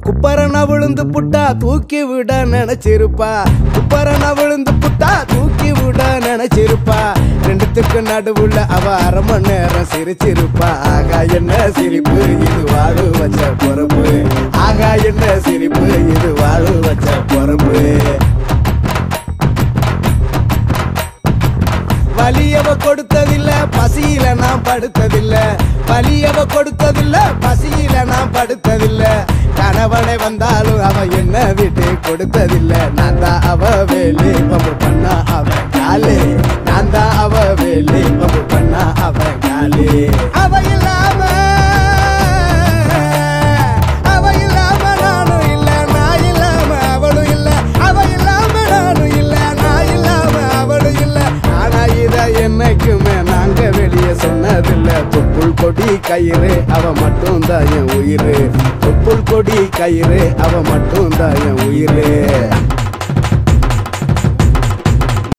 குப்பரன விழுந்து புட்டா தூக்கி விட நினைச்சிருப்பா குப்பரன விழுந்து புட்டா தூக்கி விட நினைச்சிருப்பா ரெண்டுத்துக்கு நடுவுல அவ அரை மணி நேரம் சிரிச்சிருப்பா ஆகா என்ன சிரிப்பு இது வாழு வச்ச பொறுப்பு ஆகா என்ன சிரிப்பு இது வாழு வச்ச பொறுப்பு வலியவ கொடுத்ததில்ல பசியில நான் படுத்ததில்ல வலியவ கொடுத்ததில்ல பசியில நான் படுத்ததில்ல கணவனை வந்தாலும் அவ என்ன விட்டு கொடுத்ததில்ல நான் தான் அவ வேலி பம்பு பண்ணா அவன் காலே நான் தான் அவ வேலி பம்பு பண்ணா அவன் காலே அவ இல்லாம அவ இல்லாம நானும் இல்ல நான் இல்லாம அவளும் இல்ல அவ இல்லாம நானும் இல்ல நான் இல்லாம அவளும் இல்ல ஆனா இத என்னைக்குமே நாங்க வெளியே சொன்னதில்ல தொப்புள் கொடி கயிறு அவ மட்டும் தான் என் உயிரு தொப்புள் கொடி கயிறு அவ மட்டும் தான் என் உயிரு